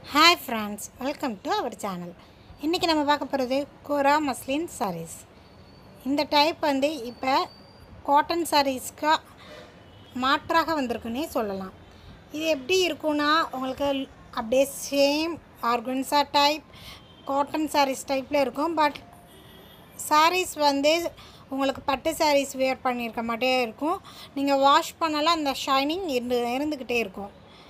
hi friends welcome to our channel இன்றைக்கி நம்ம பார்க்க போகிறது கோரா மஸ்லின் சாரீஸ் இந்த டைப் வந்து இப்போ காட்டன் சாரீஸ்க்கு மாற்றாக வந்திருக்குன்னே சொல்லலாம் இது எப்படி இருக்குன்னா உங்களுக்கு அப்படியே same organza type cotton sarees டைப்பில் இருக்கும் பட் சாரீஸ் வந்து உங்களுக்கு பட்டு சாரீஸ் வேர் பண்ணியிருக்க மாட்டே இருக்கும் நீங்கள் வாஷ் பண்ணாலும் அந்த ஷைனிங் இருந்து இருந்துக்கிட்டே இருக்கும்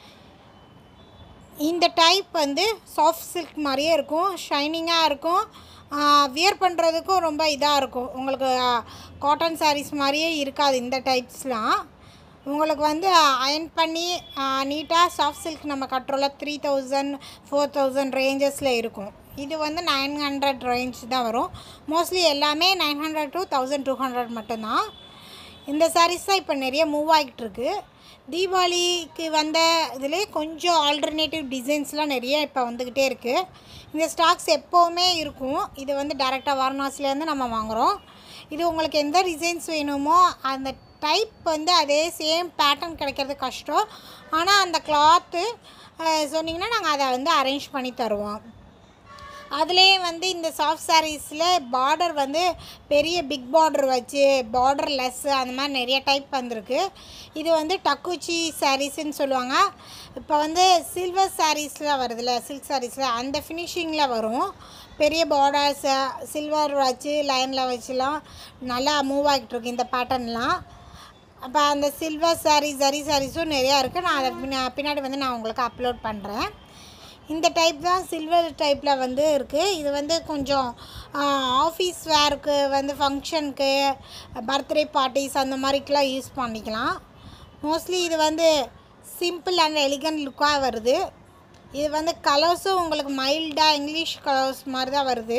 இந்த டைப் வந்து சாஃப்ட் சில்க் மாதிரியே இருக்கும் ஷைனிங்காக இருக்கும் வியர் பண்ணுறதுக்கும் ரொம்ப இதாக இருக்கும் உங்களுக்கு காட்டன் சாரீஸ் மாதிரியே இருக்காது இந்த டைப்ஸ்லாம் உங்களுக்கு வந்து அயன் பண்ணி நீட்டாக சாஃப்ட் சில்க் நம்ம கட்டுறோம்ல த்ரீ தௌசண்ட் ஃபோர் தௌசண்ட் ரேஞ்சஸில் இருக்கும் இது வந்து நைன் ஹண்ட்ரட் ரேஞ்ச் தான் வரும் மோஸ்ட்லி எல்லாமே nine hundred to thousand two hundred மட்டும்தான் இந்த சாரீஸ் தான் இப்போ நிறைய மூவ் ஆகிட்டு இருக்கு தீபாவளிக்கு வந்த இதிலே கொஞ்சம் ஆல்டர்னேட்டிவ் டிசைன்ஸ்லாம் நிறைய இப்போ வந்துக்கிட்டே இருக்குது இந்த ஸ்டாக்ஸ் எப்போவுமே இருக்கும் இது வந்து டேரெக்டாக வாரணாசிலேருந்து நம்ம வாங்குகிறோம் இது உங்களுக்கு எந்த டிசைன்ஸ் வேணுமோ அந்த டைப் வந்து அதே சேம் பேட்டர்ன் கிடைக்கிறது கஷ்டம் ஆனால் அந்த கிளாத்து சொன்னிங்கன்னா நாங்கள் அதை வந்து அரேஞ்ச் பண்ணி தருவோம் அதுலேயே வந்து இந்த சாஃப்ட் சாரீஸில் பார்டர் வந்து பெரிய பிக் பார்டர் வச்சு பார்டர் லெஸ் அந்த மாதிரி நிறைய டைப் வந்திருக்கு இது வந்து டக்குச்சி சாரீஸ்ன்னு சொல்லுவாங்க இப்போ வந்து சில்வர் சாரீஸில் வருதுல்ல சில்க் சாரீஸில் அந்த ஃபினிஷிங்கில் வரும் பெரிய பார்டர்ஸ் சில்வர் வச்சு லைனில் வச்சுலாம் நல்லா மூவ் ஆகிட்டுருக்கு இந்த பேட்டர்ன்லாம் அப்போ அந்த சில்வர் சாரீ ஜரி சாரீஸும் நிறையா இருக்குது நான் அதை பின்னா- பின்னாடி வந்து நான் உங்களுக்கு அப்லோட் பண்ணுறேன் இந்த டைப் தான் சில்வர் டைப்பில் வந்து இருக்குது இது வந்து கொஞ்சம் ஆஃபீஸ் வேருக்கு வந்து ஃபங்க்ஷனுக்கு பர்த்டே பார்ட்டிஸ் அந்த மாதிரிக்கெலாம் யூஸ் பண்ணிக்கலாம் மோஸ்ட்லி இது வந்து சிம்பிள் அண்ட் எலிகன்ட் லுக்காக வருது இது வந்து கலர்ஸும் உங்களுக்கு மைல்டாக இங்கிலீஷ் கலர்ஸ் மாதிரி தான் வருது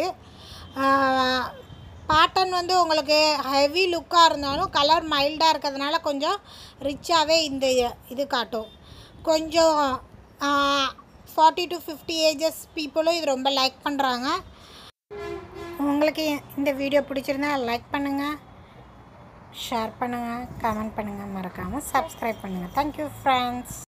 பேட்டர்ன் வந்து உங்களுக்கு ஹெவி லுக்காக இருந்தாலும் கலர் மைல்டாக இருக்கிறதுனால கொஞ்சம் ரிச்சாகவே இந்த இது காட்டும் கொஞ்சம் ஃபார்ட்டி டு ஃபிஃப்டி ஏஜஸ் பீப்புளும் இது ரொம்ப லைக் பண்ணுறாங்க உங்களுக்கு இந்த வீடியோ பிடிச்சிருந்தா லைக் பண்ணுங்கள் ஷேர் பண்ணுங்கள் கமெண்ட் பண்ணுங்கள் மறக்காமல் சப்ஸ்கிரைப் பண்ணுங்கள் தேங்க்யூ ஃப்ரெண்ட்ஸ்